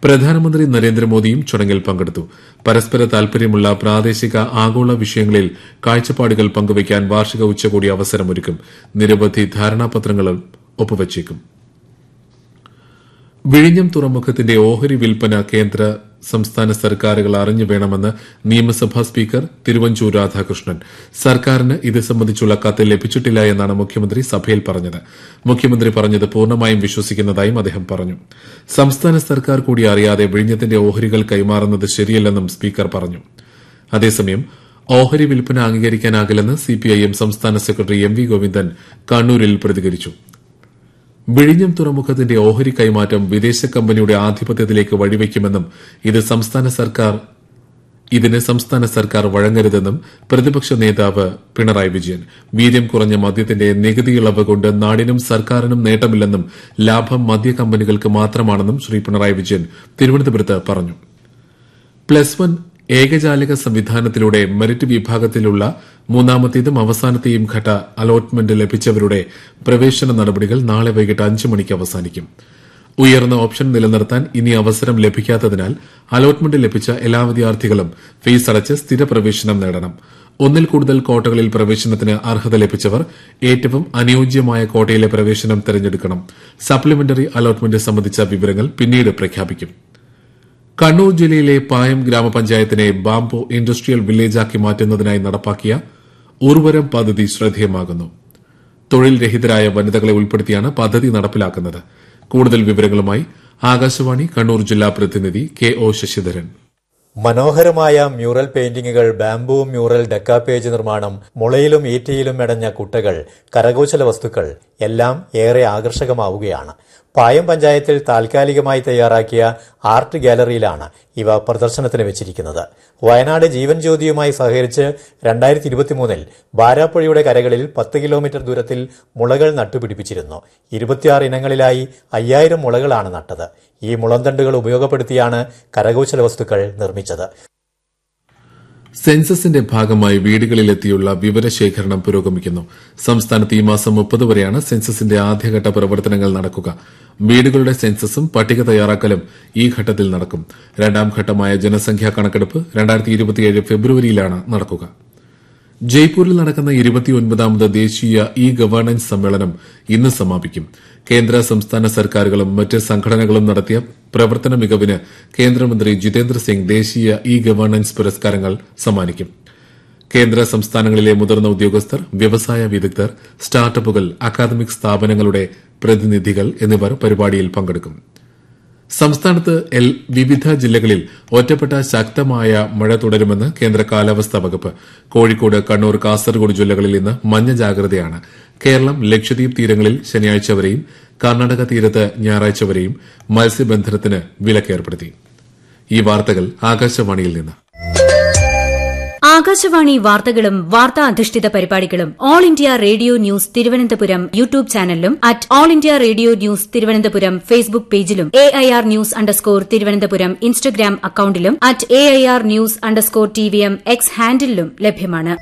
പ്രധാനമന്ത്രി നരേന്ദ്രമോദിയും ചടങ്ങിൽ പങ്കെടുത്തു പരസ്പര താൽപര്യമുള്ള പ്രാദേശിക ആഗോള വിഷയങ്ങളിൽ കാഴ്ചപ്പാടുകൾ പങ്കുവയ്ക്കാൻ വാർഷിക ഉച്ചകോടി അവസരമൊരുക്കും നിരവധി ധാരണാപത്രങ്ങളും ഒപ്പുവച്ചേക്കും വിഴിഞ്ഞം തുറമുഖത്തിന്റെ ഓഹരി വിൽപ്പന കേന്ദ്ര സംസ്ഥാന സർക്കാരുകൾ അറിഞ്ഞു വേണമെന്ന് നിയമസഭാ സ്പീക്കർ തിരുവഞ്ചൂർ രാധാകൃഷ്ണൻ സർക്കാരിന് ഇത് സംബന്ധിച്ചുള്ള കത്ത് ലഭിച്ചിട്ടില്ല എന്നാണ് മുഖ്യമന്ത്രി സഭയിൽ പറഞ്ഞത് മുഖ്യമന്ത്രി പറഞ്ഞത് പൂർണ്ണമായും വിശ്വസിക്കുന്നതായും അദ്ദേഹം പറഞ്ഞു സംസ്ഥാന സർക്കാർ കൂടി അറിയാതെ വിഴിഞ്ഞത്തിന്റെ ഓഹരികൾ കൈമാറുന്നത് ശരിയല്ലെന്നും സ്പീക്കർ പറഞ്ഞു അതേസമയം ഓഹരി വിൽപ്പന അംഗീകരിക്കാനാകില്ലെന്ന് സിപിഐഎം സംസ്ഥാന സെക്രട്ടറി എം വി ഗോവിന്ദൻ കണ്ണൂരിൽ പ്രതികരിച്ചു വിഴിഞ്ഞം തുറമുഖത്തിന്റെ ഓഹരി കൈമാറ്റം വിദേശ കമ്പനിയുടെ ആധിപത്യത്തിലേക്ക് വഴിവെക്കുമെന്നും ഇത് സംസ്ഥാന സർക്കാർ ഇതിന് സംസ്ഥാന സർക്കാർ വഴങ്ങരുതെന്നും പ്രതിപക്ഷ നേതാവ് പിണറായി വിജയൻ വീര്യം കുറഞ്ഞ മദ്യത്തിന്റെ നികുതി ഇളവ് കൊണ്ട് നാടിനും സർക്കാരിനും നേട്ടമില്ലെന്നും ലാഭം മദ്യ കമ്പനികൾക്ക് മാത്രമാണെന്നും ശ്രീ പിണറായി വിജയൻ തിരുവനന്തപുരത്ത് പറഞ്ഞു പ്ലസ് വൺ ഏകജാലിക സംവിധാനത്തിലൂടെ മെറിറ്റ് വിഭാഗത്തിലുള്ള മൂന്നാമത്തേതും അവസാനത്തെയും ഘട്ട അലോട്ട്മെന്റ് ലഭിച്ചവരുടെ പ്രവേശന നടപടികൾ നാളെ വൈകിട്ട് അഞ്ച് മണിക്ക് അവസാനിക്കും ഉയർന്ന ഓപ്ഷൻ നിലനിർത്താൻ ഇനി അവസരം ലഭിക്കാത്തതിനാൽ അലോട്ട്മെന്റ് ലഭിച്ച എല്ലാ വിദ്യാർത്ഥികളും ഫീസ് അടച്ച് സ്ഥിര പ്രവേശനം നേടണം ഒന്നിൽ കൂടുതൽ കോട്ടകളിൽ പ്രവേശനത്തിന് അർഹത ലഭിച്ചവർ ഏറ്റവും അനുയോജ്യമായ കോട്ടയിലെ പ്രവേശനം തെരഞ്ഞെടുക്കണം സപ്ലിമെന്ററി അലോട്ട്മെന്റ് സംബന്ധിച്ച വിവരങ്ങൾ പിന്നീട് പ്രഖ്യാപിക്കും കണ്ണൂർ ജില്ലയിലെ പായം ഗ്രാമപഞ്ചായത്തിനെ ബാംബോ ഇൻഡസ്ട്രിയൽ വില്ലേജാക്കി മാറ്റുന്നതിനായി നടപ്പാക്കിയ ഉർവരം പദ്ധതി ശ്രദ്ധേയമാകുന്നു തൊഴിൽ രഹിതരായ വനിതകളെ ഉൾപ്പെടുത്തിയാണ് പദ്ധതി നടപ്പിലാക്കുന്നത് കൂടുതൽ വിവരങ്ങളുമായി ആകാശവാണി കണ്ണൂർ ജില്ലാ പ്രതിനിധി കെ ഒ ശശിധരൻ മനോഹരമായ മ്യൂറൽ പെയിന്റിങ്ങുകൾ ബാംബു മ്യൂറൽ ഡെക്കാപേജ് നിർമ്മാണം മുളയിലും ഈറ്റയിലും മെടഞ്ഞ കുട്ടകൾ കരകൌശല വസ്തുക്കൾ എല്ലാം ഏറെ ആകർഷകമാവുകയാണ് പായം പഞ്ചായത്തിൽ താൽക്കാലികമായി തയ്യാറാക്കിയ ആർട്ട് ഗാലറിയിലാണ് ഇവ പ്രദർശനത്തിന് വെച്ചിരിക്കുന്നത് വയനാട് ജീവൻ ജ്യോതിയുമായി സഹകരിച്ച് രണ്ടായിരത്തി ഇരുപത്തിമൂന്നിൽ ബാരാപ്പുഴയുടെ കരകളിൽ പത്ത് കിലോമീറ്റർ ദൂരത്തിൽ മുളകൾ നട്ടുപിടിപ്പിച്ചിരുന്നു ഇരുപത്തിയാറ് ഇനങ്ങളിലായി അയ്യായിരം മുളകളാണ് നട്ടത് ഈ മുളന്തണ്ടുകൾ ഉപയോഗപ്പെടുത്തിയാണ് കരകൌശല വസ്തുക്കൾ നിർമ്മിച്ചത് സെൻസസിന്റെ ഭാഗമായി വീടുകളിലെത്തിയുള്ള വിവരശേഖരണം പുരോഗമിക്കുന്നു സംസ്ഥാനത്ത് ഈ മാസം മുപ്പത് വരെയാണ് സെൻസസിന്റെ ആദ്യഘട്ട പ്രവർത്തനങ്ങൾ നടക്കുക വീടുകളുടെ സെൻസസും പട്ടിക തയ്യാറാക്കലും ഈ ഘട്ടത്തിൽ നടക്കും രണ്ടാം ഘട്ടമായ ജനസംഖ്യാ കണക്കെടുപ്പ് രണ്ടായിരത്തി ഫെബ്രുവരിയിലാണ് നടക്കുക ജയ്പൂരിൽ നടക്കുന്ന ഇരുപത്തിയൊൻപതാമത് ദേശീയ ഇ ഗവേണൻസ് സമ്മേളനം ഇന്ന് സമാപിക്കും കേന്ദ്ര സംസ്ഥാന സർക്കാരുകളും മറ്റ് സംഘടനകളും നടത്തിയ പ്രവർത്തന മികവിന് കേന്ദ്രമന്ത്രി ജിതേന്ദ്ര സിംഗ് ദേശീയ ഇ ഗവേണൻസ് പുരസ്കാരങ്ങൾ സമ്മാനിക്കും കേന്ദ്ര സംസ്ഥാനങ്ങളിലെ മുതിർന്ന ഉദ്യോഗസ്ഥർ വ്യവസായ വിദഗ്ധർ സ്റ്റാർട്ടപ്പുകൾ അക്കാദമിക് സ്ഥാപനങ്ങളുടെ പ്രതിനിധികൾ എന്നിവർ പരിപാടിയിൽ പങ്കെടുക്കും സംസ്ഥാനത്ത് വിവിധ ജില്ലകളിൽ ഒറ്റപ്പെട്ട ശക്തമായ മഴ തുടരുമെന്ന് കേന്ദ്ര കാലാവസ്ഥാ വകുപ്പ് കോഴിക്കോട് കണ്ണൂർ കാസർഗോഡ് ജില്ലകളിൽ ഇന്ന് മഞ്ഞ ജാഗ്രതയാണ് കേരളം ലക്ഷദ്വീപ് തീരങ്ങളിൽ ശനിയാഴ്ച വരെയും കർണാടക തീരത്ത് ഞായറാഴ്ച വരെയും മത്സ്യബന്ധനത്തിന് വിലക്കേർപ്പെടുത്തി ഈ വാർത്തകൾ ആകാശവാണിയിൽ നിന്ന് ആകാശവാണി വാർത്തകളും വാർത്താ അധിഷ്ഠിത പരിപാടികളും All India Radio news Thiruvananthapuram YouTube ചാനലിലും at All India Radio news Thiruvananthapuram Facebook പേജിലും A I R news underscore Thiruvananthapuram Instagram അക്കൌണ്ടിലും at A I R news underscore T V M X ഹാൻഡിലും ലഭ്യമാണ്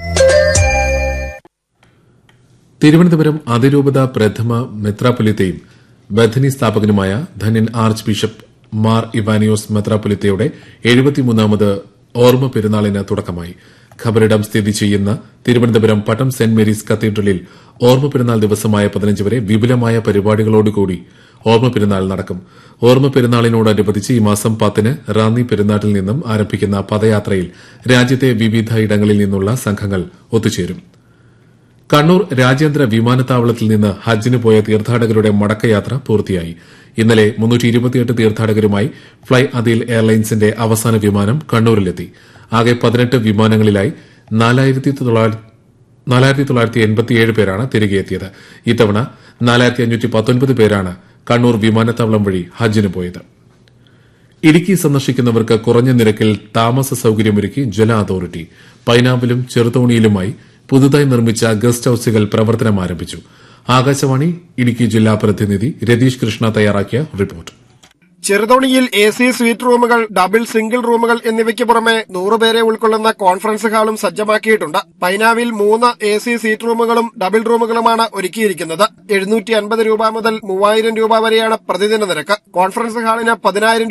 തിരുവനന്തപുരം അതിരൂപത പ്രഥമ മെത്രാപൊലിത്തയും ബഥനി സ്ഥാപകനുമായ ധന്യൻ ആർച്ച് ബിഷപ്പ് മാർ ഇവാനിയോസ് മെത്രാപൊലിത്തയുടെ എഴുപത്തിമൂന്നാമത് ഓർമ്മ പെരുന്നാളിന് തുടക്കമായി ഖബറിടം സ്ഥിതി ചെയ്യുന്ന തിരുവനന്തപുരം പട്ടം സെന്റ് മേരീസ് കത്തീഡ്രലിൽ ഓർമ്മ പെരുന്നാൾ ദിവസമായ പതിനഞ്ച് വരെ വിപുലമായ പരിപാടികളോടുകൂടി ഓർമ്മ പെരുന്നാൾ നടക്കും ഓർമ്മ പെരുന്നാളിനോടനുബന്ധിച്ച് ഈ മാസം പത്തിന് റാന്നി പെരുന്നാട്ടിൽ നിന്നും ആരംഭിക്കുന്ന പദയാത്രയിൽ രാജ്യത്തെ വിവിധ ഇടങ്ങളിൽ നിന്നുള്ള സംഘങ്ങൾ ഒത്തുചേരും കണ്ണൂർ രാജ്യാന്തര വിമാനത്താവളത്തിൽ നിന്ന് ഹജ്ജിന് പോയ തീർത്ഥാടകരുടെ മടക്കയാത്ര പൂർത്തിയായി ഇന്നലെ തീർത്ഥാടകരുമായി ഫ്ളൈ അദീൽ എയർലൈൻസിന്റെ അവസാന വിമാനം കണ്ണൂരിലെത്തി ആകെ പതിനെട്ട് വിമാനങ്ങളിലായി നാലായിരത്തി തൊള്ളായിരത്തി എൺപത്തിയേഴ് പേരാണ് തിരികെ എത്തിയത് ഇത്തവണ നാലായിരത്തി അഞ്ഞൂറ്റി പത്തൊൻപത് പേരാണ് കണ്ണൂർ വിമാനത്താവളം വഴി ഹജ്ജിന് പോയത് ഇടുക്കി സന്ദർശിക്കുന്നവർക്ക് കുറഞ്ഞ നിരക്കിൽ താമസ സൌകര്യമൊരുക്കി ജല അതോറിറ്റി പൈനാവിലും ചെറുതോണിയിലുമായി പുതുതായി നിർമ്മിച്ച ഗസ്റ്റ് ഹൌസുകൾ പ്രവർത്തനം ആരംഭിച്ചു ആകാശവാണി ഇടുക്കി ജില്ലാ പ്രതിനിധി രതീഷ് കൃഷ്ണ തയ്യാറാക്കിയ റിപ്പോർട്ട് ചെറുതോണിയിൽ എ സി സ്വീറ്റ് റൂമുകൾ ഡബിൾ സിംഗിൾ റൂമുകൾ എന്നിവയ്ക്ക് പുറമെ നൂറുപേരെ ഉൾക്കൊള്ളുന്ന കോൺഫറൻസ് ഹാളും സജ്ജമാക്കിയിട്ടുണ്ട് പൈനാവിൽ മൂന്ന് എ സി സീറ്റ് റൂമുകളും ഡബിൾ റൂമുകളുമാണ് ഒരുക്കിയിരിക്കുന്നത് എഴുന്നൂറ്റി അൻപത് രൂപ മുതൽ മൂവായിരം രൂപ വരെയാണ് പ്രതിദിന നിരക്ക് കോൺഫറൻസ് ഹാളിന് പതിനായിരം